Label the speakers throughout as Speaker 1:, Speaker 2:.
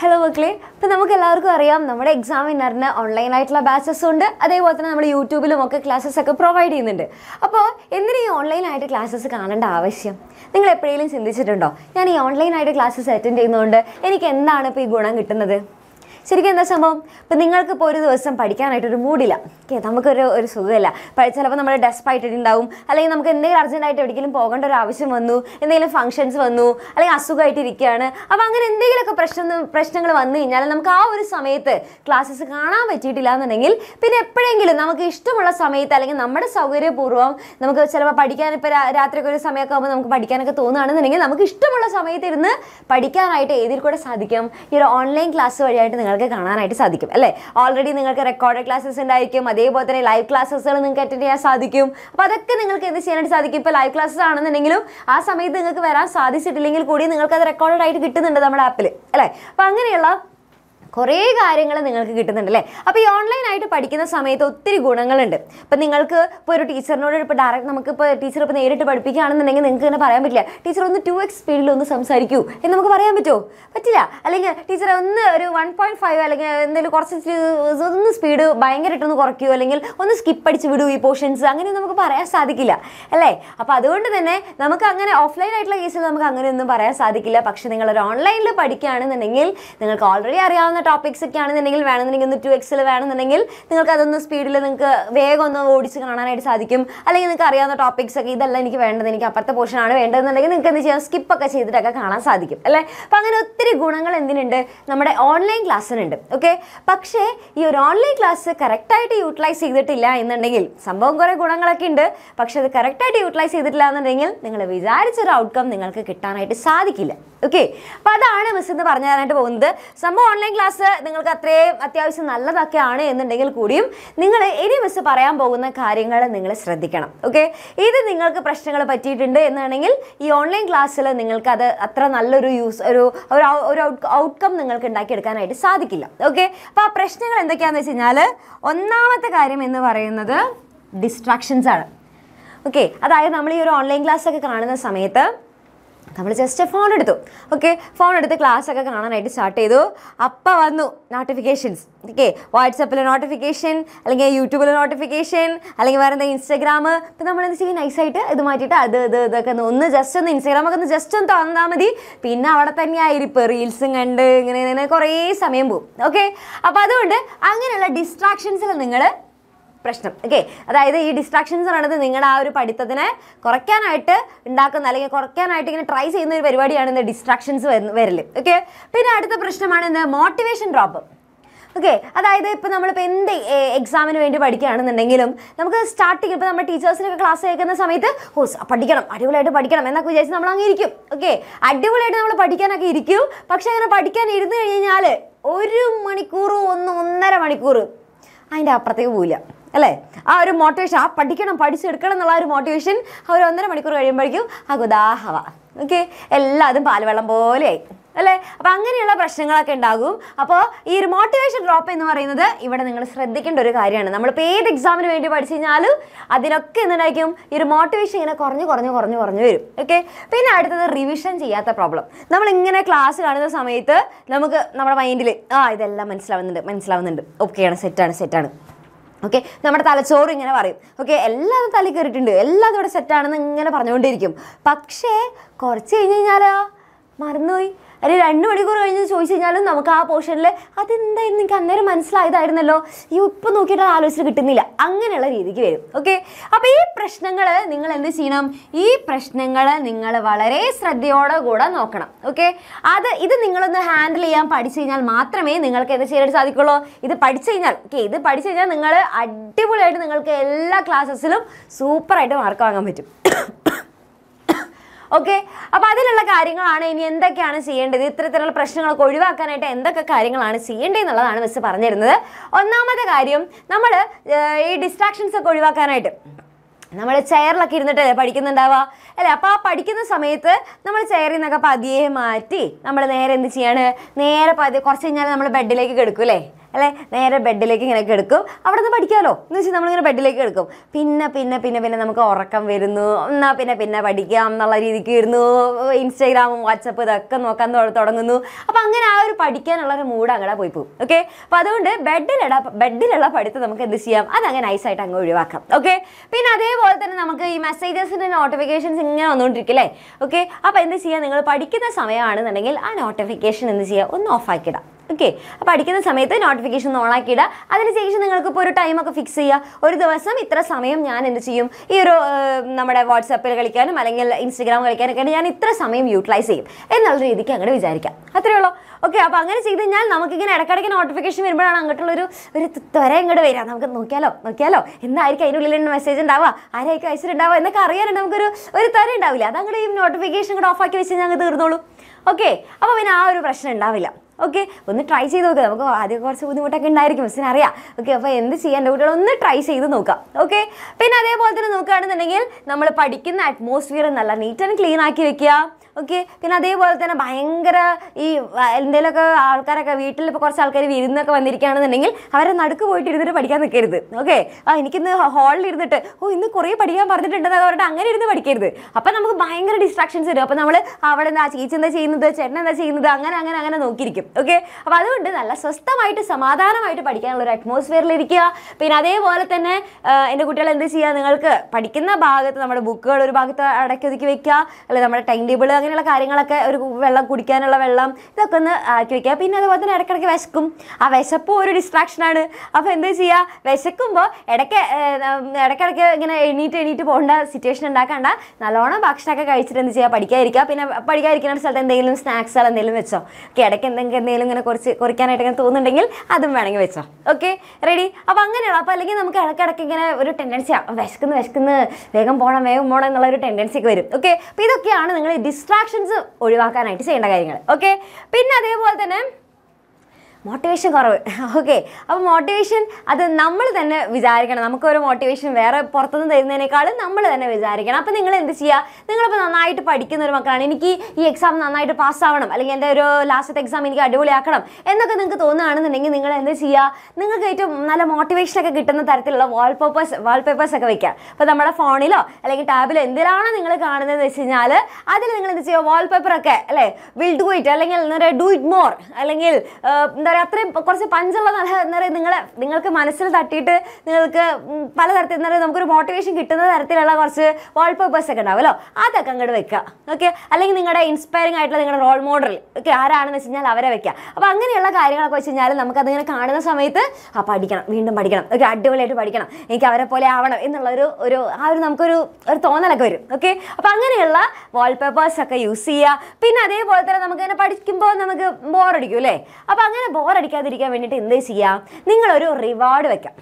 Speaker 1: hello മക്കളെ ഇപ്പം നമുക്ക് എല്ലാവർക്കും അറിയാം നമ്മുടെ എക്സാം വിന്നറിന് ഓൺലൈൻ ആയിട്ടുള്ള ബാച്ചസ് ഉണ്ട് അതേപോലെ തന്നെ നമ്മൾ യൂട്യൂബിലും ഒക്കെ ക്ലാസ്സസ് ഒക്കെ പ്രൊവൈഡ് ചെയ്യുന്നുണ്ട് അപ്പോൾ എന്തിനാ ഈ ഓൺലൈനായിട്ട് ക്ലാസ്സസ് കാണേണ്ട ആവശ്യം നിങ്ങൾ എപ്പോഴെങ്കിലും ചിന്തിച്ചിട്ടുണ്ടോ ഞാൻ ഈ ഓൺലൈനായിട്ട് ക്ലാസ്സസ് അറ്റൻഡ് ചെയ്യുന്നതുകൊണ്ട് എനിക്ക് എന്താണ് ഇപ്പോൾ ഈ ഗുണം കിട്ടുന്നത് ശരിക്കും എന്താ സംഭവം ഇപ്പം നിങ്ങൾക്ക് ഇപ്പോൾ ഒരു ദിവസം പഠിക്കാനായിട്ടൊരു മൂഡില്ല ഓക്കെ നമുക്കൊരു ഒരു സുഖമില്ല പ- ചിലപ്പോൾ നമ്മൾ ഡെസ്പായിട്ടുണ്ടാവും അല്ലെങ്കിൽ നമുക്ക് എന്തെങ്കിലും അർജൻറ്റായിട്ട് എവിടെയെങ്കിലും പോകേണ്ട ഒരു ആവശ്യം വന്നു എന്തെങ്കിലും ഫംഗ്ഷൻസ് വന്നു അല്ലെങ്കിൽ അസുഖമായിട്ട് ഇരിക്കുകയാണ് അപ്പോൾ അങ്ങനെ എന്തെങ്കിലുമൊക്കെ പ്രശ്നം പ്രശ്നങ്ങൾ വന്നു കഴിഞ്ഞാൽ നമുക്ക് ആ ഒരു സമയത്ത് ക്ലാസ്സസ് കാണാൻ പറ്റിയിട്ടില്ല എന്നുണ്ടെങ്കിൽ പിന്നെ എപ്പോഴെങ്കിലും നമുക്ക് ഇഷ്ടമുള്ള സമയത്ത് അല്ലെങ്കിൽ നമ്മുടെ സൗകര്യപൂർവ്വം നമുക്ക് ചിലപ്പോൾ പഠിക്കാൻ ഇപ്പോൾ രാത്രിയൊക്കെ ഒരു സമയമൊക്കെ ആകുമ്പോൾ നമുക്ക് പഠിക്കാനൊക്കെ തോന്നുകയാണെന്നുണ്ടെങ്കിൽ നമുക്ക് ഇഷ്ടമുള്ള സമയത്ത് ഇരുന്ന് പഠിക്കാനായിട്ട് ഏതിൽ കൂടെ സാധിക്കും ഈ ഒരു ഓൺലൈൻ ക്ലാസ് വഴിയായിട്ട് നിങ്ങൾക്ക് കാണാനായിട്ട് സാധിക്കും അല്ലേ ഓൾറെഡി നിങ്ങൾക്ക് റെക്കോർഡ് ക്ലാസ്സസ് ഉണ്ടായിരിക്കും അതേപോലെ തന്നെ ലൈവ് ക്ലാസ്സസുകൾ നിങ്ങൾക്ക് അറ്റൻഡ് ചെയ്യാൻ സാധിക്കും അപ്പോൾ അതൊക്കെ നിങ്ങൾക്ക് എന്ത് ചെയ്യാനായിട്ട് സാധിക്കും ഇപ്പോൾ ലൈവ് ക്ലാസ്സസ് ആണെന്നുണ്ടെങ്കിലും ആ സമയത്ത് നിങ്ങൾക്ക് വരാൻ സാധിച്ചിട്ടില്ലെങ്കിൽ കൂടി നിങ്ങൾക്ക് അത് റെക്കോർഡ് ആയിട്ട് കിട്ടുന്നുണ്ട് നമ്മുടെ ആപ്പിൽ അല്ലേ അപ്പോൾ അങ്ങനെയുള്ള കുറേ കാര്യങ്ങൾ നിങ്ങൾക്ക് കിട്ടുന്നുണ്ട് അല്ലേ അപ്പോൾ ഈ ഓൺലൈനായിട്ട് പഠിക്കുന്ന സമയത്ത് ഒത്തിരി ഗുണങ്ങളുണ്ട് ഇപ്പം നിങ്ങൾക്ക് ഇപ്പോൾ ഒരു ടീച്ചറിനോട് ഇപ്പോൾ ഡയറക്റ്റ് നമുക്കിപ്പോൾ ടീച്ചർ ഇപ്പോൾ നേരിട്ട് പഠിപ്പിക്കുകയാണെന്നുണ്ടെങ്കിൽ നിങ്ങൾക്ക് തന്നെ പറയാൻ പറ്റില്ല ടീച്ചർ ഒന്ന് ടു എക്സ് സ്പീഡിൽ ഒന്ന് സംസാരിക്കൂ എന്ന് നമുക്ക് പറയാൻ പറ്റുമോ പറ്റില്ല അല്ലെങ്കിൽ ടീച്ചർ ഒന്ന് ഒരു വൺ പോയിൻറ്റ് ഫൈവ് അല്ലെങ്കിൽ എന്തെങ്കിലും കുറച്ച് ഇച്ചിരി ഒന്ന് സ്പീഡ് ഭയങ്കരമായിട്ടൊന്ന് കുറയ്ക്കൂ അല്ലെങ്കിൽ ഒന്ന് സ്കിപ്പ് അടിച്ച് വിടൂ ഈ പോർഷൻസ് അങ്ങനെ നമുക്ക് പറയാൻ സാധിക്കില്ല അല്ലേ അപ്പോൾ അതുകൊണ്ട് തന്നെ നമുക്ക് അങ്ങനെ ഓഫ്ലൈൻ ആയിട്ടുള്ള കേസിൽ നമുക്ക് അങ്ങനെയൊന്നും പറയാൻ സാധിക്കില്ല പക്ഷേ നിങ്ങൾ ഒരു ഓൺലൈനിൽ പഠിക്കുകയാണെന്നുണ്ടെങ്കിൽ നിങ്ങൾക്ക് ഓൾറെഡി അറിയാവുന്ന ടോപ്പിക്സ് ഒക്കെ ആണെന്നുണ്ടെങ്കിൽ വേണമെന്നുണ്ടെങ്കിൽ ഒന്ന് ടു എക്സിൽ വേണമെന്നുണ്ടെങ്കിൽ നിങ്ങൾക്ക് അതൊന്ന് സ്പീഡിൽ നിങ്ങൾക്ക് വേഗം ഒന്ന് ഓടിച്ച് കാണാനായിട്ട് സാധിക്കും അല്ലെങ്കിൽ നിങ്ങൾക്ക് അറിയാവുന്ന ടോപ്പിക്സ് ഒക്കെ ഇതല്ല എനിക്ക് വേണ്ടത് എനിക്ക് അപ്പുറത്തെ പോർഷൻ ആണ് വേണ്ടതെന്നുണ്ടെങ്കിൽ നിങ്ങൾക്ക് എന്ത് ചെയ്യാം സ്കിപ്പ് ഒക്കെ ചെയ്തിട്ടൊക്കെ കാണാൻ സാധിക്കും അല്ലേ അപ്പം അങ്ങനെ ഒത്തിരി ഗുണങ്ങൾ എന്തിനുണ്ട് നമ്മുടെ ഓൺലൈൻ ക്ലാസ്സിനുണ്ട് ഓക്കെ പക്ഷേ ഈ ഒരു ഓൺലൈൻ ക്ലാസ് കറക്റ്റായിട്ട് യൂട്ടിലൈസ് ചെയ്തിട്ടില്ല എന്നുണ്ടെങ്കിൽ സംഭവം കുറേ ഗുണങ്ങളൊക്കെ ഉണ്ട് പക്ഷേ അത് കറക്റ്റായിട്ട് യൂട്ടിലൈസ് ചെയ്തിട്ടില്ല എന്നുണ്ടെങ്കിൽ നിങ്ങൾ വിചാരിച്ചൊരു ഔട്ട്കം നിങ്ങൾക്ക് കിട്ടാനായിട്ട് സാധിക്കില്ല ഓക്കെ അപ്പോൾ അതാണ് മിസ് എന്ന് പറഞ്ഞു തരാനായിട്ട് പോകുന്നത് സംഭവം ഓൺലൈൻ ക്ലാസ് നിങ്ങൾക്ക് അത്രയും അത്യാവശ്യം നല്ലതൊക്കെയാണ് എന്നുണ്ടെങ്കിൽ കൂടിയും നിങ്ങൾ ഇനി മിസ് പറയാൻ പോകുന്ന കാര്യങ്ങൾ നിങ്ങൾ ശ്രദ്ധിക്കണം ഓക്കെ ഇത് നിങ്ങൾക്ക് പ്രശ്നങ്ങൾ പറ്റിയിട്ടുണ്ട് എന്നാണെങ്കിൽ ഈ ഓൺലൈൻ ക്ലാസ്സിൽ നിങ്ങൾക്ക് അത് അത്ര നല്ലൊരു യൂസ് ഒരു ഒരു ഔ- ഒരു ഔട്ട്കം നിങ്ങൾക്ക് ഉണ്ടാക്കിയെടുക്കാനായിട്ട് സാധിക്കില്ല ഓക്കെ അപ്പോൾ ആ പ്രശ്നങ്ങൾ എന്തൊക്കെയാണെന്ന് വെച്ച് കഴിഞ്ഞാൽ ഒന്നാമത്തെ കാര്യം എന്ന് പറയുന്നത് ഡിസ്ട്രാക്ഷൻസ് ആണ് ഓക്കെ അതായത് നമ്മൾ ഈ ഒരു ഓൺലൈൻ ക്ലാസ് ഒക്കെ കാണുന്ന സമയത്ത് നമ്മൾ ജസ്റ്റ് ഫോൺ എടുത്തു ഓക്കെ ഫോൺ എടുത്ത് ക്ലാസ് ഒക്കെ കാണാനായിട്ട് സ്റ്റാർട്ട് ചെയ്തു അപ്പം വന്നു നോട്ടിഫിക്കേഷൻസ് ഓക്കെ വാട്സപ്പിലെ നോട്ടിഫിക്കേഷൻ അല്ലെങ്കിൽ യൂട്യൂബിലെ നോട്ടിഫിക്കേഷൻ അല്ലെങ്കിൽ വേറെ എന്തെങ്കിലും ഇൻസ്റ്റാഗ്രാം ഇപ്പം നമ്മൾ എന്ത് ചെയ്യും നൈസായിട്ട് ഇത് മാറ്റിയിട്ട് അത് ഇത് ഇതൊക്കെ ഒന്ന് ഒന്ന് ജസ്റ്റ് ഒന്ന് ഇൻസ്റ്റാഗ്രാം ഒക്കെ ഒന്ന് ജസ്റ്റ് ഒന്ന് തന്നാൽ മതി പിന്നെ അവിടെ തന്നെ ആയിരിക്കും റീൽസും കണ്ട് ഇങ്ങനെ ഇങ്ങനെ കുറേ സമയം പോകും ഓക്കെ അപ്പോൾ അതുകൊണ്ട് അങ്ങനെയുള്ള ഡിസ്ട്രാക്ഷൻസിൽ നിങ്ങൾ പ്രശ്നം ഓക്കെ അതായത് ഈ ഡിസ്ട്രാക്ഷൻസ് എന്ന് പറയുന്നത് നിങ്ങളുടെ ആ ഒരു പഠിത്തത്തിനെ കുറയ്ക്കാനായിട്ട് ഉണ്ടാക്കുന്ന അല്ലെങ്കിൽ കുറയ്ക്കാനായിട്ട് ഇങ്ങനെ ട്രൈ ചെയ്യുന്ന ഒരു പരിപാടിയാണ് ഇന്ന് ഡിസ്ട്രാക്ഷൻസ് വരല് ഓക്കെ പിന്നെ അടുത്ത പ്രശ്നമാണ് ഇന്ന് മോട്ടിവേഷൻ ഡ്രോപ്പ് ഓക്കെ അതായത് ഇപ്പോൾ നമ്മളിപ്പോൾ എന്ത് എക്സാമിന് വേണ്ടി പഠിക്കുകയാണെന്നുണ്ടെങ്കിലും നമുക്ക് സ്റ്റാർട്ടിങ് ഇപ്പോൾ നമ്മുടെ ടീച്ചേഴ്സിനൊക്കെ ക്ലാസ് കേൾക്കുന്ന സമയത്ത് ഓ സ- പഠിക്കണം അടിപൊളിയായിട്ട് പഠിക്കണം എന്നൊക്കെ വിചാരിച്ച് നമ്മൾ അങ്ങ് ഇരിക്കും ഓക്കെ അടിപൊളിയായിട്ട് നമ്മൾ പഠിക്കാനൊക്കെ ഇരിക്കും പക്ഷേ അങ്ങനെ പഠിക്കാൻ ഇരുന്ന് കഴിഞ്ഞാൽ ഒരു മണിക്കൂർ ഒന്ന് ഒന്നര മണിക്കൂർ അതിൻ്റെ അപ്പുറത്തേക്ക് പോവില്ല അല്ലേ ആ ഒരു മോട്ടിവേഷൻ ആ പഠിക്കണം പഠിച്ചെടുക്കണം എന്നുള്ള ആ ഒരു മോട്ടിവേഷൻ ആ ഒരു ഒന്നര മണിക്കൂർ കഴിയുമ്പോഴേക്കും ആ ഗുദാഹവ ഓക്കെ എല്ലാതും പാൽവെള്ളം പോലെയായി അല്ലേ അപ്പോൾ അങ്ങനെയുള്ള പ്രശ്നങ്ങളൊക്കെ ഉണ്ടാകും അപ്പോൾ ഈ ഒരു മോട്ടിവേഷൻ ഡ്രോപ്പ് എന്ന് പറയുന്നത് ഇവിടെ നിങ്ങൾ ശ്രദ്ധിക്കേണ്ട ഒരു കാര്യമാണ് നമ്മളിപ്പോൾ ഏത് എക്സാമിന് വേണ്ടി പഠിച്ചു കഴിഞ്ഞാലും അതിനൊക്കെ എന്തുണ്ടായിരിക്കും ഈ ഒരു മോട്ടിവേഷൻ ഇങ്ങനെ കുറഞ്ഞ് കുറഞ്ഞ് കുറഞ്ഞ് കുറഞ്ഞ് വരും ഓക്കെ പിന്നെ അടുത്തത് റിവിഷൻ ചെയ്യാത്ത പ്രോബ്ലം നമ്മൾ ഇങ്ങനെ ക്ലാസ് കാണുന്ന സമയത്ത് നമുക്ക് നമ്മുടെ മൈൻഡിൽ ആ ഇതെല്ലാം മനസ്സിലാവുന്നുണ്ട് മനസ്സിലാവുന്നുണ്ട് ഓക്കെയാണ് സെറ്റാണ് സെറ്റാണ് ഓക്കെ നമ്മുടെ തലച്ചോറ് ഇങ്ങനെ പറയും ഓക്കെ എല്ലാതും തലയിൽ കയറിയിട്ടുണ്ട് എല്ലാതും ഇവിടെ സെറ്റാണെന്ന് ഇങ്ങനെ പറഞ്ഞുകൊണ്ടിരിക്കും പക്ഷേ കുറച്ച് കഴിഞ്ഞ് കഴിഞ്ഞാലോ മറന്നുപോയി ഒരു രണ്ട് മണിക്കൂർ കഴിഞ്ഞ് ചോദിച്ചു കഴിഞ്ഞാലും നമുക്ക് ആ പോർഷനിൽ അതെന്തായിരുന്നു എനിക്ക് അന്നേരം മനസ്സിലായതായിരുന്നല്ലോ ഈ ഇപ്പം നോക്കിയിട്ട് ആലോചിച്ചിട്ട് കിട്ടുന്നില്ല അങ്ങനെയുള്ള രീതിക്ക് വരും ഓക്കെ അപ്പോൾ ഈ പ്രശ്നങ്ങൾ നിങ്ങൾ എന്ത് ചെയ്യണം ഈ പ്രശ്നങ്ങൾ നിങ്ങൾ വളരെ ശ്രദ്ധയോടെ കൂടെ നോക്കണം ഓക്കെ അത് ഇത് നിങ്ങളൊന്ന് ഹാൻഡിൽ ചെയ്യാൻ പഠിച്ചു കഴിഞ്ഞാൽ മാത്രമേ നിങ്ങൾക്ക് എന്ത് ചെയ്യാനായിട്ട് സാധിക്കുള്ളൂ ഇത് പഠിച്ചു കഴിഞ്ഞാൽ ഓക്കെ ഇത് പഠിച്ചു കഴിഞ്ഞാൽ നിങ്ങൾ അടിപൊളിയായിട്ട് നിങ്ങൾക്ക് എല്ലാ ക്ലാസ്സസിലും സൂപ്പറായിട്ട് മാർക്ക് വാങ്ങാൻ പറ്റും ഓക്കെ അപ്പോൾ അതിലുള്ള കാര്യങ്ങളാണ് ഇനി എന്തൊക്കെയാണ് ചെയ്യേണ്ടത് ഇത്തരത്തിലുള്ള പ്രശ്നങ്ങളൊക്കെ ഒഴിവാക്കാനായിട്ട് എന്തൊക്കെ കാര്യങ്ങളാണ് ചെയ്യേണ്ടത് എന്നുള്ളതാണ് മിസ് പറഞ്ഞിരുന്നത് ഒന്നാമത്തെ കാര്യം നമ്മൾ ഈ ഡിസ്ട്രാക്ഷൻസ് ഒക്കെ ഒഴിവാക്കാനായിട്ട് നമ്മൾ ചെയറിലൊക്കെ ഇരുന്നിട്ട് പഠിക്കുന്നുണ്ടാവുക അല്ലേ അപ്പോൾ ആ പഠിക്കുന്ന സമയത്ത് നമ്മൾ ചെയറിൽ നിന്നൊക്കെ പതിയെ മാറ്റി നമ്മൾ നേരെ എന്ത് ചെയ്യാണ് നേരെ പതിയെ കുറച്ച് കഴിഞ്ഞാൽ നമ്മൾ ബെഡിലേക്ക് കിടക്കും അല്ലേ അല്ലെ നേരെ ബെഡിലേക്ക് ഇങ്ങനെ കിടക്കും അവിടെ നിന്ന് പഠിക്കാമല്ലോ എന്ന് വെച്ചാൽ നമ്മളിങ്ങനെ ബെഡിലേക്ക് കിടക്കും പിന്നെ പിന്നെ പിന്നെ പിന്നെ നമുക്ക് ഉറക്കം വരുന്നു എന്നാൽ പിന്നെ പിന്നെ പഠിക്കാം എന്നുള്ള രീതിക്ക് വരുന്നു ഇൻസ്റ്റാഗ്രാമും വാട്സപ്പ് ഇതൊക്കെ നോക്കാൻ തൊ- തുടങ്ങുന്നു അപ്പം അങ്ങനെ ആ ഒരു പഠിക്കാനുള്ള ഒരു മൂഡ് അങ്ങനെ പോയി പോകും ഓക്കെ അപ്പോൾ അതുകൊണ്ട് ബെഡിലുള്ള ബെഡിലുള്ള പഠിത്തം നമുക്ക് എന്ത് ചെയ്യാം അതങ്ങനെ നൈസായിട്ട് അങ്ങ് ഒഴിവാക്കാം ഓക്കെ പിന്നെ അതേപോലെ തന്നെ നമുക്ക് ഈ മെസ്സേജസിൻ്റെ നോട്ടിഫിക്കേഷൻസ് ഇങ്ങനെ വന്നുകൊണ്ടിരിക്കില്ലേ ഓക്കെ അപ്പോൾ എന്ത് ചെയ്യുക നിങ്ങൾ പഠിക്കുന്ന സമയമാണെന്നുണ്ടെങ്കിൽ ആ നോട്ടിഫിക്കേഷൻ എന്ത് ചെയ്യുക ഒന്ന് ഓഫാക്കിയിടാം ഓക്കെ അപ്പോൾ പഠിക്കുന്ന സമയത്ത് നോട്ടിഫിക്കേഷൻ ഒന്ന് ഓണാക്കിയിടുക അതിനുശേഷം നിങ്ങൾക്ക് ഇപ്പോൾ ഒരു ടൈമൊക്കെ ഫിക്സ് ചെയ്യുക ഒരു ദിവസം ഇത്ര സമയം ഞാൻ എന്ത് ചെയ്യും ഈ ഒരു ഏർ, നമ്മുടെ വാട്സാപ്പിൽ കളിക്കാനും അല്ലെങ്കിൽ ഇൻസ്റ്റഗ്രാം കളിക്കാനൊക്കെ ഞാൻ ഇത്ര സമയം യൂട്ടിലൈസ് ചെയ്യും എന്നുള്ള രീതിക്ക് അങ്ങനെ വിചാരിക്കാം അത്രയേ ഉള്ളൂ ഓക്കെ അപ്പോൾ അങ്ങനെ ചെയ്ത് കഴിഞ്ഞാൽ നമുക്കിങ്ങനെ ഇടയ്ക്കിടയ്ക്ക് നോട്ടിഫിക്കേഷൻ വരുമ്പോഴാണ് അങ്ങോട്ടുള്ളൊരു ഒരു ത്വര ഇങ്ങോട്ട് വരിക നമുക്ക് നോക്കിയാലോ നോക്കിയാലോ എന്തായിരിക്കും അതിനുള്ളിൽ മെസ്സേജ് ഉണ്ടാവുക ആരായിരിക്കും അയച്ചിട്ടുണ്ടാവുക എന്നൊക്കെ അറിയാനുണ്ട് നമുക്കൊരു ഒരു ത്വര ഉണ്ടാവില്ല അതങ്ങോട്ട് ഈ നോട്ടിഫിക്കേഷൻ കൂടെ ഓഫാക്കി വെച്ച് ഞങ്ങൾ തീർന്നോളൂ ഓക്കെ അപ്പോൾ പിന്നെ ആ ഒരു പ്രശ്നം ഉണ്ടാവില്ല ഓക്കെ ഒന്ന് ട്രൈ ചെയ്ത് നോക്കുക നമുക്ക് ആദ്യം കുറച്ച് ബുദ്ധിമുട്ടൊക്കെ ഉണ്ടായിരിക്കും മിസ്സിന് അറിയാം ഓക്കെ അപ്പോൾ എന്ത് ചെയ്യാൻ എൻ്റെ കുട്ടികൾ ഒന്ന് ട്രൈ ചെയ്ത് നോക്കാം ഓക്കെ പിന്നെ അതേപോലെ തന്നെ നോക്കുകയാണെന്നുണ്ടെങ്കിൽ നമ്മൾ പഠിക്കുന്ന അറ്റ്മോസ്ഫിയർ നല്ല നീറ്റ് ആൻഡ് ക്ലീൻ ആക്കി വെക്കുക ഓക്കെ പിന്നെ അതേപോലെ തന്നെ ഭയങ്കര ഈ എന്തെങ്കിലുമൊക്കെ ആൾക്കാരൊക്കെ വീട്ടിൽ ഇപ്പോൾ കുറച്ച് ആൾക്കാർ വിരുന്നൊക്കെ വന്നിരിക്കുകയാണെന്നുണ്ടെങ്കിൽ അവരെ നടുക്ക് പോയിട്ട് ഇരുന്നിട്ട് പഠിക്കാൻ നിൽക്കരുത് ഓക്കെ ആ എനിക്കിന്ന് ഹാളിൽ ഇരുന്നിട്ട് ഓ ഇന്ന് കുറേ പഠിക്കാൻ പറഞ്ഞിട്ടുണ്ടെന്ന് അവരുടെ അങ്ങനെ ഇരുന്ന് പഠിക്കരുത് അപ്പം നമുക്ക് ഭയങ്കര ഡിസ്ട്രാക്ഷൻസ് വരും അപ്പം നമ്മൾ അവിടെ എന്താ ചേച്ചി എന്താ ചെയ്യുന്നത് ചേട്ടൻ എന്താ ചെയ്യുന്നത് അങ്ങനെ അങ്ങനെ അങ്ങനെ നോക്കിയിരിക്കും ഓക്കെ അപ്പോൾ അതുകൊണ്ട് നല്ല സ്വസ്ഥമായിട്ട് സമാധാനമായിട്ട് പഠിക്കാനുള്ള ഒരു അറ്റ്മോസ്ഫിയറിൽ ഇരിക്കുക പിന്നെ അതേപോലെ തന്നെ ആ, എൻ്റെ കുട്ടികൾ എന്ത് ചെയ്യുക നിങ്ങൾക്ക് പഠിക്കുന്ന ഭാഗത്ത് നമ്മുടെ ബുക്കുകൾ ഒരു ഭാഗത്ത് അടക്കി ഒതുക്കി വെക്കുക അല്ലെങ്കിൽ നമ്മുടെ ടൈം ടേബിൾ അങ്ങനെയുള്ള കാര്യങ്ങളൊക്കെ ഒരു വെള്ളം കുടിക്കാനുള്ള വെള്ളം ഇതൊക്കെ ഒന്ന് ആക്കി വെക്കുക പിന്നെ അതുപോലെ തന്നെ ഇടയ്ക്കിടയ്ക്ക് വിശക്കും ആ വിശപ്പും ഒരു ഡിസ്ട്രാക്ഷനാണ് അപ്പോൾ എന്താ ചെയ്യുക വിശക്കുമ്പോൾ ഇടയ്ക്ക് ഏർ, ഉം, ഇടയ്ക്കിടയ്ക്ക് ഇങ്ങനെ എണീറ്റ് എണീറ്റ് പോകേണ്ട സിറ്റുവേഷൻ ഉണ്ടാക്കണ്ട നല്ലോണം ഭക്ഷണമൊക്കെ കഴിച്ചിട്ട് എന്ത് ചെയ്യുക പഠിക്കാതിരിക്കുക പിന്നെ പഠിക്കാതിരിക്കുന്ന സ്ഥലത്ത് എന്തെങ്കിലും സ്നാക്സുകൾ എന്തെങ്കിലും വെച്ചോ ഓക്കെ ഇടയ്ക്ക് എന്തെങ്കിലും എന്തെങ്കിലും ഇങ്ങനെ കുറച്ച് കുറയ്ക്കാനായിട്ട് ഇങ്ങനെ തോന്നുന്നുണ്ടെങ്കിൽ അതും വേണമെങ്കിൽ വെച്ചോ ഓക്കെ റെഡി അപ്പോൾ അങ്ങനെയുള്ള അപ്പോൾ അല്ലെങ്കിൽ നമുക്ക് ഇടയ്ക്കിടയ്ക്ക് ഇങ്ങനെ ഒരു ടെൻഡൻസി വിശക്കുന്നു വിശക്കുന്നു വേഗം പോകണം വേഗം പോകണം എന്നുള്ള ഒരു ടെൻഡൻസി ഒക്കെ വരും ഓക്കെ അപ്പോൾ ഇതൊക്കെയാണ് നിങ്ങൾ ഡിസ്ട്രാക്ഷൻസ് ഒഴിവാക്കാനായിട്ട് ചെയ്യേണ്ട കാര്യങ്ങൾ ഓക്കെ പിന്നെ അതേപോലെ തന്നെ മോട്ടിവേഷൻ കുറവ് ഓക്കെ അപ്പോൾ മോട്ടിവേഷൻ അത് നമ്മൾ തന്നെ വിചാരിക്കണം നമുക്കൊരു മോട്ടിവേഷൻ വേറെ പുറത്തുനിന്ന് തരുന്നതിനേക്കാളും നമ്മൾ തന്നെ വിചാരിക്കണം അപ്പോൾ നിങ്ങൾ എന്ത് ചെയ്യുക നിങ്ങളിപ്പോൾ നന്നായിട്ട് പഠിക്കുന്ന ഒരു മക്കളാണ് എനിക്ക് ഈ എക്സാം നന്നായിട്ട് പാസ്സാവണം അല്ലെങ്കിൽ എൻ്റെ ഒരു ലാസ്റ്റത്തെ എക്സാം എനിക്ക് അടിപൊളിയാക്കണം എന്നൊക്കെ നിങ്ങൾക്ക് തോന്നുകയാണെന്നുണ്ടെങ്കിൽ നിങ്ങൾ എന്ത് ചെയ്യുക നിങ്ങൾക്ക് ഏറ്റവും നല്ല മോട്ടിവേഷനൊക്കെ കിട്ടുന്ന തരത്തിലുള്ള വാൾ പേപ്പേഴ്സ് വാൾ പേപ്പേഴ്സ് ഒക്കെ വെക്കുക അപ്പോൾ നമ്മുടെ ഫോണിലോ അല്ലെങ്കിൽ ടാബിലോ എന്തിലാണോ നിങ്ങൾ കാണുന്നതെന്ന് വെച്ച് കഴിഞ്ഞാൽ അതിൽ നിങ്ങൾ എന്ത് ചെയ്യുക വാൾ പേപ്പറൊക്കെ അല്ലേ വിൽ ഡു ഇറ്റ് അല്ലെങ്കിൽ എന്താ പറയുക ഡു ഇറ്റ് മോർ അല്ലെങ്കിൽ ആ, എന്താ പറയുക അത്രയും കുറച്ച് പഞ്ചുള്ള നല്ല എന്താ പറയുക നിങ്ങളെ നിങ്ങൾക്ക് മനസ്സിൽ തട്ടിയിട്ട് നിങ്ങൾക്ക് ഉം, പലതരത്തിൽ എന്താ പറയുക നമുക്കൊരു മോട്ടിവേഷൻ കിട്ടുന്ന തരത്തിലുള്ള കുറച്ച് വാൾ പേപ്പേഴ്സ് ഒക്കെ ഉണ്ടാവുമല്ലോ അതൊക്കെ അങ്ങോട്ട് വെക്കുക ഓക്കെ അല്ലെങ്കിൽ നിങ്ങളുടെ ഇൻസ്പയറിംഗ് ആയിട്ടുള്ള നിങ്ങളുടെ റോൾ മോഡൽ ഓക്കെ ആരാണെന്ന് വെച്ച് കഴിഞ്ഞാൽ അവരെ വെക്കുക അപ്പോൾ അങ്ങനെയുള്ള കാര്യങ്ങളൊക്കെ വെച്ച് കഴിഞ്ഞാൽ നമുക്കതിങ്ങനെ കാണുന്ന സമയത്ത് ആ പഠിക്കണം വീണ്ടും പഠിക്കണം ഓക്കെ അടിപൊളിയായിട്ട് പഠിക്കണം എനിക്ക് അവരെ പോലെ ആവണം എന്നുള്ള ഒരു ഒരു ആ ഒരു നമുക്കൊരു ഒരു തോന്നലൊക്കെ വരും ഓക്കെ അപ്പോൾ അങ്ങനെയുള്ള വാൾപേപ്പേഴ്സ് ഒക്കെ യൂസ് ചെയ്യുക പിന്നെ അതേപോലെ തന്നെ നമുക്ക് ഇങ്ങനെ പഠിക്കുമ്പോൾ നമുക്ക് ബോറടിക്കും അല്ലേ അപ്പോൾ അങ്ങനെ ബോറടിക്കാതിരിക്കാൻ വേണ്ടിയിട്ട് എന്ത് ചെയ്യാം നിങ്ങളൊരു റിവാർഡ് വെക്കാം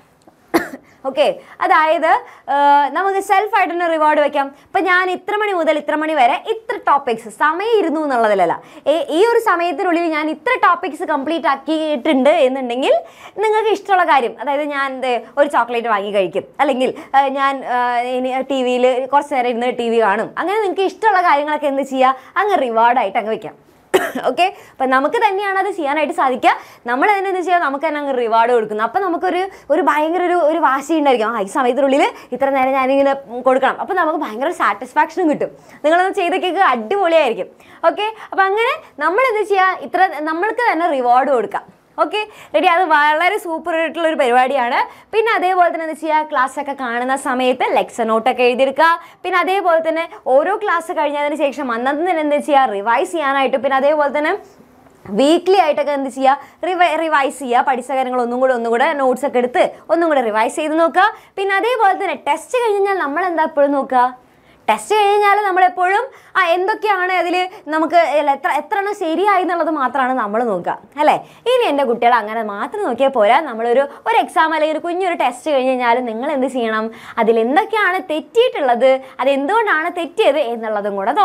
Speaker 1: ഓക്കെ അതായത് ആ, നമുക്ക് സെൽഫായിട്ട് തന്നെ റിവാർഡ് വെക്കാം ഇപ്പം ഞാൻ ഇത്ര മണി മുതൽ ഇത്ര മണി വരെ ഇത്ര ടോപ്പിക്സ് സമയം ഇരുന്നു എന്നുള്ളതിലല്ല ഏ- ഈ ഒരു സമയത്തിനുള്ളിൽ ഞാൻ ഇത്ര ടോപ്പിക്സ് കംപ്ലീറ്റ് ആക്കിയിട്ടുണ്ട് എന്നുണ്ടെങ്കിൽ നിങ്ങൾക്ക് ഇഷ്ടമുള്ള കാര്യം അതായത് ഞാൻ ദേ ഒരു ചോക്ലേറ്റ് വാങ്ങി കഴിക്കും അല്ലെങ്കിൽ ആ, ഞാൻ ആ, ഇനി ടി വിയിൽ കുറച്ച് നേരം ഇരുന്ന് ടി വി കാണും അങ്ങനെ നിങ്ങൾക്ക് ഇഷ്ടമുള്ള കാര്യങ്ങളൊക്കെ എന്ത് ചെയ്യുക അങ്ങ് റിവാർഡായിട്ട് അങ്ങ് വെക്കാം ഓക്കെ അപ്പം നമുക്ക് തന്നെയാണ് അത് ചെയ്യാനായിട്ട് സാധിക്കുക നമ്മൾ തന്നെ എന്ത് ചെയ്യുക നമുക്ക് തന്നെ അങ്ങ് റിവാർഡ് കൊടുക്കുന്നു അപ്പം നമുക്കൊരു ഒരു ഭയങ്കര ഒരു ഒരു വാശി ഉണ്ടായിരിക്കും ആ ഈ സമയത്തിനുള്ളിൽ ഇത്ര നേരം ഞാനിങ്ങനെ കൊടുക്കണം അപ്പം നമുക്ക് ഭയങ്കര സാറ്റിസ്ഫാക്ഷനും കിട്ടും നിങ്ങളത് ചെയ്തൊക്കെ അടിപൊളിയായിരിക്കും ഓക്കെ അപ്പം അങ്ങനെ നമ്മൾ എന്ത് ചെയ്യുക ഇത്ര നമ്മൾക്ക് തന്നെ റിവാർഡ് കൊടുക്കാം ഓക്കെ റെഡി അത് വളരെ സൂപ്പർ ആയിട്ടുള്ള ഒരു പരിപാടിയാണ് പിന്നെ അതേപോലെ തന്നെ എന്താ ചെയ്യുക ക്ലാസ് ഒക്കെ കാണുന്ന സമയത്ത് ലെക്ചർ നോട്ടൊക്കെ എഴുതിയെടുക്കുക പിന്നെ അതേപോലെ തന്നെ ഓരോ ക്ലാസ് കഴിഞ്ഞതിന് ശേഷം അന്നത്തെ തന്നെ എന്താ ചെയ്യുക റിവൈസ് ചെയ്യാനായിട്ട് പിന്നെ അതേപോലെ തന്നെ വീക്ക്ലി ആയിട്ടൊക്കെ എന്ത് ചെയ്യുക റിവൈ റിവൈസ് ചെയ്യുക പഠിച്ച കാര്യങ്ങൾ ഒന്നും കൂടെ ഒന്നും കൂടെ നോട്ട്സ് ഒക്കെ എടുത്ത് ഒന്നും കൂടെ റിവൈസ് ചെയ്ത് നോക്കുക പിന്നെ അതേപോലെ തന്നെ ടെസ്റ്റ് കഴിഞ്ഞാൽ നമ്മൾ എന്താ എപ്പോഴും നോക്കുക ടെസ്റ്റ് കഴിഞ്ഞാൽ നമ്മളെപ്പോഴും ആ എന്തൊക്കെയാണ് അതിൽ നമുക്ക് എല്ല- എത്ര എത്ര എണ്ണം ശരിയായി എന്നുള്ളത് മാത്രമാണ് നമ്മൾ നോക്കുക അല്ലേ ഇനി എൻ്റെ കുട്ടികൾ അങ്ങനെ മാത്രം നോക്കിയാൽ പോരാ നമ്മളൊരു ഒരു എക്സാം അല്ലെങ്കിൽ ഒരു കുഞ്ഞൊരു ടെസ്റ്റ് കഴിഞ്ഞ് കഴിഞ്ഞാൽ നിങ്ങൾ എന്ത് ചെയ്യണം അതിൽ എന്തൊക്കെയാണ് തെറ്റിയിട്ടുള്ളത് അത് എന്തുകൊണ്ടാണ് തെറ്റിയത് എന്നുള്ളതും കൂടെ നോക്കണം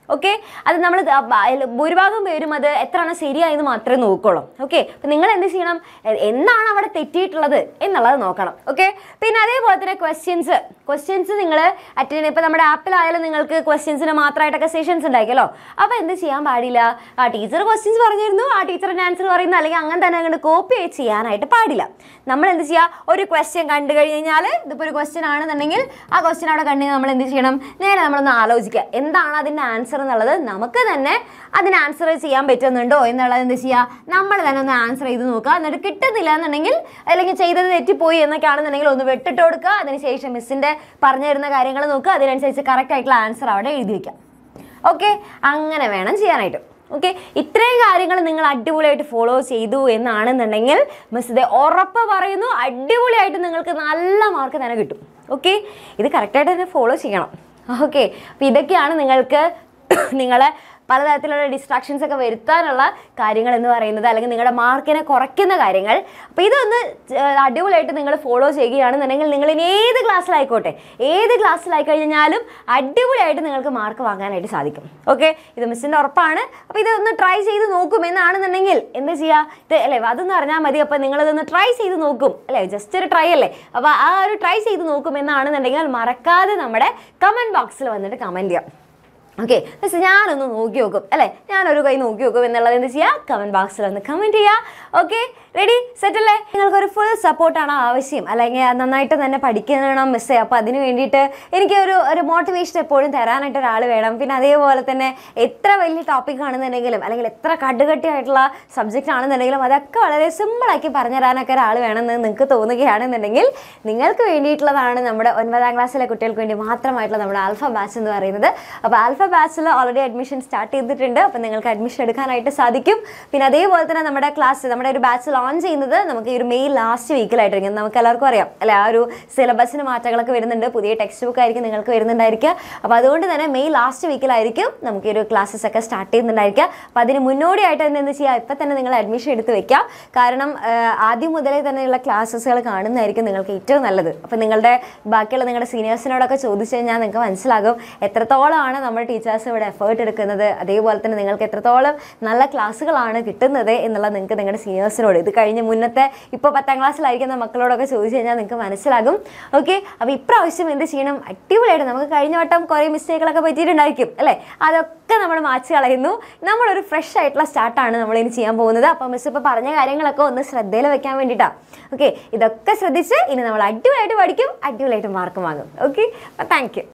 Speaker 1: ഓക്കെ അത് നമ്മൾ ഭൂരിഭാഗം പേരും അത് എത്രയാണ് ശരിയായെന്ന് മാത്രമേ നോക്കുള്ളൂ ഓക്കെ അപ്പം നിങ്ങൾ എന്ത് ചെയ്യണം എ- എന്താണ് അവിടെ തെറ്റിയിട്ടുള്ളത് എന്നുള്ളത് നോക്കണം ഓക്കെ പിന്നെ അതേപോലെ തന്നെ ക്വസ്റ്റ്യൻസ് ക്വസ്റ്റ്യൻസ് നിങ്ങൾ അറ്റൻഡ് ഇപ്പം നമ്മുടെ ആപ്പിലായാലും നിങ്ങൾക്ക് ക്വസ്റ്റ്യൻസിന് മാത്രമായിട്ടൊക്കെ സെഷൻസ് ഉണ്ടാക്കിയല്ലോ അപ്പോൾ എന്ത് ചെയ്യാൻ പാടില്ല ആ ടീച്ചർ ക്വസ്റ്റ്യൻസ് പറഞ്ഞിരുന്നു ആ ടീച്ചറിൻ്റെ ആൻസർ പറയുന്നു അല്ലെങ്കിൽ അങ്ങനെ തന്നെ അങ്ങോട്ട് കോപ്പി ചെയ്യാനായിട്ട് പാടില്ല നമ്മൾ എന്ത് ചെയ്യുക ഒരു ക്വസ്റ്റ്യൻ കണ്ടു കഴിഞ്ഞാൽ ഇതിപ്പോൾ ഒരു ക്വസ്റ്റ്യൻ ആണെന്നുണ്ടെങ്കിൽ ആ ക്വസ്റ്റ്യൻ അവിടെ കണ്ടു നമ്മൾ എന്ത് ചെയ്യണം നേരെ നമ്മളൊന്ന് ആലോചിക്കുക എന്താണ് അതിൻ്റെ ആൻസർ എന്നുള്ളത് നമുക്ക് തന്നെ അതിന് ആൻസർ ചെയ്യാൻ പറ്റുന്നുണ്ടോ എന്നുള്ളത് എന്ത് ചെയ്യുക നമ്മൾ തന്നെ ഒന്ന് ആൻസർ ചെയ്ത് നോക്കുക എന്നിട്ട് കിട്ടുന്നില്ല എന്നുണ്ടെങ്കിൽ അല്ലെങ്കിൽ ചെയ്തത് തെറ്റിപ്പോയി എന്നൊക്കെ ആണെന്നുണ്ടെങ്കിൽ ഒന്ന് വെട്ടിട്ട് കൊടുക്കുക അതിനുശേഷം മിസ്സിൻ്റെ പറഞ്ഞു തരുന്ന കാര്യങ്ങൾ നോക്കുക അതിനനുസരിച്ച് കറക്റ്റ് ആയിട്ടുള്ള ആൻസർ അവിടെ എഴുതി വയ്ക്കാം ഓക്കെ അങ്ങനെ വേണം ചെയ്യാനായിട്ട് ഓക്കെ ഇത്രയും കാര്യങ്ങൾ നിങ്ങൾ അടിപൊളിയായിട്ട് ഫോളോ ചെയ്തു എന്നാണെന്നുണ്ടെങ്കിൽ മിസ് ഇത് ഉറപ്പ് പറയുന്നു അടിപൊളിയായിട്ട് നിങ്ങൾക്ക് നല്ല മാർക്ക് തന്നെ കിട്ടും ഓക്കെ ഇത് കറക്റ്റായിട്ട് തന്നെ ഫോളോ ചെയ്യണം ഓക്കെ അപ്പോൾ ഇതൊക്കെയാണ് നിങ്ങൾക്ക് നിങ്ങളെ പലതരത്തിലുള്ള ഡിസ്ട്രാക്ഷൻസ് ഒക്കെ വരുത്താനുള്ള കാര്യങ്ങൾ എന്ന് പറയുന്നത് അല്ലെങ്കിൽ നിങ്ങളുടെ മാർക്കിനെ കുറയ്ക്കുന്ന കാര്യങ്ങൾ അപ്പോൾ ഇതൊന്ന് ഏർ അടിപൊളിയായിട്ട് നിങ്ങൾ ഫോളോ ചെയ്യുകയാണെന്നുണ്ടെങ്കിൽ നിങ്ങൾ ഇനി ഏത് ക്ലാസ്സിലായിക്കോട്ടെ ഏത് ക്ലാസ്സിലായി കഴിഞ്ഞാലും അടിപൊളിയായിട്ട് നിങ്ങൾക്ക് മാർക്ക് വാങ്ങാനായിട്ട് സാധിക്കും ഓക്കെ ഇത് മിസ്സിൻ്റെ ഉറപ്പാണ് അപ്പോൾ ഇതൊന്ന് ട്രൈ ചെയ്ത് നോക്കും എന്നാണെന്നുണ്ടെങ്കിൽ എന്ത് ചെയ്യുക ഇത് അല്ലേ അതൊന്ന് അറിഞ്ഞാൽ മതി അപ്പോൾ നിങ്ങളിതൊന്ന് ട്രൈ ചെയ്ത് നോക്കും അല്ലേ ജസ്റ്റ് ഒരു ട്രൈ അല്ലേ അപ്പോൾ ആ ഒരു ട്രൈ ചെയ്ത് നോക്കും എന്നാണെന്നുണ്ടെങ്കിൽ മറക്കാതെ നമ്മുടെ കമൻറ്റ് ബോക്സിൽ വന്നിട്ട് കമൻറ്റ് ചെയ്യാം ഓക്കെ മിസ് ഞാനൊന്ന് നോക്കി നോക്കും അല്ലേ ഞാനൊരു കൈ നോക്കി നോക്കും എന്നുള്ളത് എന്ത് ചെയ്യുക കമൻറ്റ് ബോക്സിൽ ഒന്ന് കമൻറ്റ് ചെയ്യുക ഓക്കെ റെഡി സെറ്റ് അല്ലേ നിങ്ങൾക്കൊരു ഫുൾ സപ്പോർട്ടാണ് ആവശ്യം അല്ലെങ്കിൽ നന്നായിട്ട് തന്നെ പഠിക്കണം മിസ്സേ അപ്പോൾ അതിന് വേണ്ടിയിട്ട് എനിക്ക് ഒരു ഒരു മോട്ടിവേഷൻ എപ്പോഴും തരാനായിട്ട് ഒരാൾ വേണം പിന്നെ അതേപോലെ തന്നെ എത്ര വലിയ ടോപ്പിക് ആണെന്നുണ്ടെങ്കിലും അല്ലെങ്കിൽ എത്ര കടുകട്ടിയായിട്ടുള്ള സബ്ജക്റ്റ് ആണെന്നുണ്ടെങ്കിലും അതൊക്കെ വളരെ സിമ്പിളാക്കി പറഞ്ഞു തരാനൊക്കെ ഒരാൾ വേണമെന്ന് നിങ്ങൾക്ക് തോന്നുകയാണെന്നുണ്ടെങ്കിൽ നിങ്ങൾക്ക് വേണ്ടിയിട്ടുള്ളതാണ് നമ്മുടെ ഒൻപതാം ക്ലാസ്സിലെ കുട്ടികൾക്ക് വേണ്ടി മാത്രമായിട്ടുള്ള നമ്മുടെ ആൽഫ ബാച്ച് എന്ന് പറയുന്നത് അപ്പോൾ ആൽഫ ബാച്ചിൽ ഓൾറെഡി അഡ്മിഷൻ സ്റ്റാർട്ട് ചെയ്തിട്ടുണ്ട് അപ്പോൾ നിങ്ങൾക്ക് അഡ്മിഷൻ എടുക്കാനായിട്ട് സാധിക്കും പിന്നെ അതേപോലെ തന്നെ നമ്മുടെ ക്ലാസ് നമ്മുടെ ഒരു ബാച്ച് ലോഞ്ച് ചെയ്യുന്നത് നമുക്ക് ഈ ഒരു മെയ് ലാസ്റ്റ് വീക്കിലായിട്ടായിരിക്കും നമുക്ക് എല്ലാവർക്കും അറിയാം അല്ലെ ആ ഒരു സിലബസിന് മാറ്റങ്ങളൊക്കെ വരുന്നുണ്ട് പുതിയ ടെക്സ്റ്റ് ബുക്ക് ആയിരിക്കും നിങ്ങൾക്ക് വരുന്നുണ്ടായിരിക്കുക അപ്പോൾ അതുകൊണ്ട് തന്നെ മെയ് ലാസ്റ്റ് വീക്കിലായിരിക്കും നമുക്ക് ഈ ഒരു ക്ലാസ്സസ് ഒക്കെ സ്റ്റാർട്ട് ചെയ്യുന്നുണ്ടായിരിക്കുക അപ്പോൾ അതിന് മുന്നോടിയായിട്ട് തന്നെ എന്ത് ചെയ്യുക ഇപ്പം തന്നെ നിങ്ങൾ അഡ്മിഷൻ എടുത്ത് വെക്കാം കാരണം ആ, ആദ്യം മുതലേ തന്നെയുള്ള ക്ലാസ്സസുകൾ കാണുന്നതായിരിക്കും നിങ്ങൾക്ക് ഏറ്റവും നല്ലത് അപ്പോൾ നിങ്ങളുടെ ബാക്കിയുള്ള നിങ്ങളുടെ സീനിയേഴ്സിനോടൊക്കെ ചോദിച്ചു കഴിഞ്ഞാൽ നിങ്ങൾക്ക് മനസ്സിലാകും എത്രത്തോളമാണ് നമ്മുടെ ടീച്ചേഴ്സ് ഇവിടെ എഫേർട്ട് എടുക്കുന്നത് അതേപോലെ തന്നെ നിങ്ങൾക്ക് എത്രത്തോളം നല്ല ക്ലാസ്സുകളാണ് കിട്ടുന്നത് എന്നുള്ളത് നിങ്ങൾക്ക് നിങ്ങളുടെ സീനിയേഴ്സിനോട് ഇത് കഴിഞ്ഞ് മുന്നത്തെ ഇപ്പോൾ പത്താം ക്ലാസ്സിലായിരിക്കുന്ന മക്കളോടൊക്കെ ചോദിച്ചു കഴിഞ്ഞാൽ നിങ്ങൾക്ക് മനസ്സിലാകും ഓക്കെ അപ്പോൾ ഇപ്രാവശ്യം എന്ത് ചെയ്യണം അടിപൊളിയായിട്ട് നമുക്ക് കഴിഞ്ഞ വട്ടം കുറേ മിസ്റ്റേക്കുകളൊക്കെ പറ്റിയിട്ടുണ്ടായിരിക്കും അല്ലേ അതൊക്കെ നമ്മൾ മാച്ച് കളയുന്നു നമ്മളൊരു ഫ്രഷ് ആയിട്ടുള്ള സ്റ്റാർട്ടാണ് നമ്മൾ ഇനി ചെയ്യാൻ പോകുന്നത് അപ്പോൾ മിസ് ഇപ്പോൾ പറഞ്ഞ കാര്യങ്ങളൊക്കെ ഒന്ന് ശ്രദ്ധയിൽ വെക്കാൻ വേണ്ടിയിട്ടാണ് ഓക്കെ ഇതൊക്കെ ശ്രദ്ധിച്ച് ഇനി നമ്മൾ അടിപൊളിയായിട്ട് പഠിക്കും അടിപൊളിയായിട്ട് മാർക്ക് വാങ്ങും ഓക്കെ അപ്പോൾ താങ്ക് യു